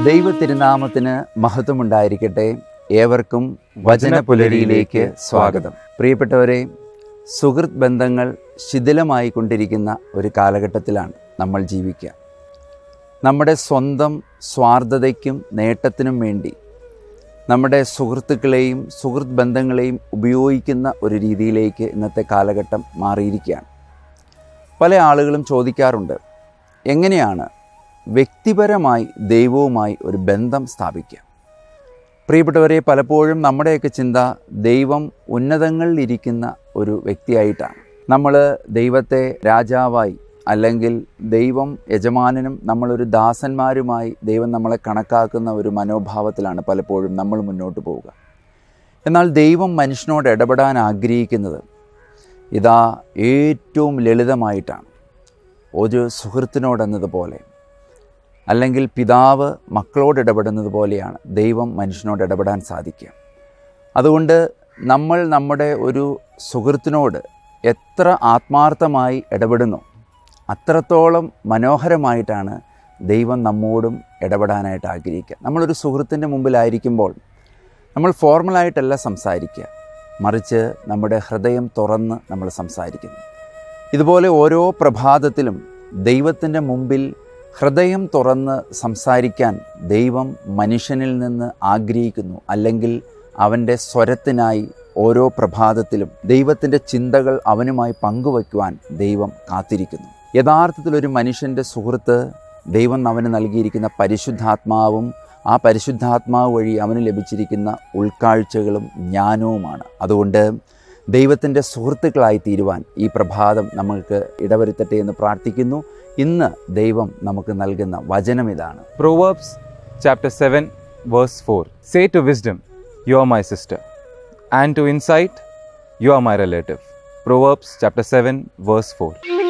ദൈവ തിരുനാമത്തിന് മഹത്വമുണ്ടായിരിക്കട്ടെ ഏവർക്കും വചനപുലരിയിലേക്ക് സ്വാഗതം പ്രിയപ്പെട്ടവരെ സുഹൃത്ത് ബന്ധങ്ങൾ ശിഥിലമായി കൊണ്ടിരിക്കുന്ന ഒരു കാലഘട്ടത്തിലാണ് നമ്മൾ ജീവിക്കുക നമ്മുടെ സ്വന്തം സ്വാർത്ഥതയ്ക്കും നേട്ടത്തിനും വേണ്ടി നമ്മുടെ സുഹൃത്തുക്കളെയും സുഹൃത്ത് ബന്ധങ്ങളെയും ഉപയോഗിക്കുന്ന ഒരു രീതിയിലേക്ക് ഇന്നത്തെ കാലഘട്ടം മാറിയിരിക്കുകയാണ് പല ആളുകളും ചോദിക്കാറുണ്ട് എങ്ങനെയാണ് വ്യക്തിപരമായി ദൈവവുമായി ഒരു ബന്ധം സ്ഥാപിക്കുക പ്രിയപ്പെട്ടവരെ പലപ്പോഴും നമ്മുടെയൊക്കെ ചിന്ത ദൈവം ഉന്നതങ്ങളിലിരിക്കുന്ന ഒരു വ്യക്തിയായിട്ടാണ് നമ്മൾ ദൈവത്തെ രാജാവായി അല്ലെങ്കിൽ ദൈവം യജമാനനും നമ്മളൊരു ദാസന്മാരുമായി ദൈവം നമ്മളെ കണക്കാക്കുന്ന ഒരു മനോഭാവത്തിലാണ് പലപ്പോഴും നമ്മൾ മുന്നോട്ട് പോവുക എന്നാൽ ദൈവം മനുഷ്യനോട് ഇടപെടാൻ ആഗ്രഹിക്കുന്നത് ഇതാ ഏറ്റവും ലളിതമായിട്ടാണ് ഒരു സുഹൃത്തിനോടെന്നതുപോലെ അല്ലെങ്കിൽ പിതാവ് മക്കളോട് ഇടപെടുന്നത് പോലെയാണ് ദൈവം മനുഷ്യനോട് ഇടപെടാൻ സാധിക്കുക അതുകൊണ്ട് നമ്മൾ നമ്മുടെ ഒരു സുഹൃത്തിനോട് എത്ര ആത്മാർത്ഥമായി ഇടപെടുന്നു അത്രത്തോളം മനോഹരമായിട്ടാണ് ദൈവം നമ്മോടും ഇടപെടാനായിട്ട് ആഗ്രഹിക്കുക നമ്മളൊരു സുഹൃത്തിൻ്റെ മുമ്പിലായിരിക്കുമ്പോൾ നമ്മൾ ഫോർമലായിട്ടല്ല സംസാരിക്കുക മറിച്ച് നമ്മുടെ ഹൃദയം തുറന്ന് നമ്മൾ സംസാരിക്കുന്നു ഇതുപോലെ ഓരോ പ്രഭാതത്തിലും ദൈവത്തിൻ്റെ മുമ്പിൽ ഹൃദയം തുറന്ന് സംസാരിക്കാൻ ദൈവം മനുഷ്യനിൽ നിന്ന് ആഗ്രഹിക്കുന്നു അല്ലെങ്കിൽ അവൻ്റെ സ്വരത്തിനായി ഓരോ പ്രഭാതത്തിലും ദൈവത്തിൻ്റെ ചിന്തകൾ അവനുമായി പങ്കുവയ്ക്കുവാൻ ദൈവം കാത്തിരിക്കുന്നു യഥാർത്ഥത്തിൽ ഒരു മനുഷ്യൻ്റെ സുഹൃത്ത് ദൈവം അവന് നൽകിയിരിക്കുന്ന പരിശുദ്ധാത്മാവും ആ പരിശുദ്ധാത്മാവ് വഴി അവന് ലഭിച്ചിരിക്കുന്ന ഉൾക്കാഴ്ചകളും ജ്ഞാനവുമാണ് അതുകൊണ്ട് ദൈവത്തിൻ്റെ സുഹൃത്തുക്കളായി തീരുവാൻ ഈ പ്രഭാതം നമ്മൾക്ക് ഇടവരുത്തട്ടെ എന്ന് പ്രാർത്ഥിക്കുന്നു ഇന്ന് ദൈവം നമുക്ക് നൽകുന്ന വചനം ഇതാണ് Proverbs chapter 7, verse 4 Say to wisdom, You are my sister, and to insight, You are my relative. Proverbs chapter 7, verse 4.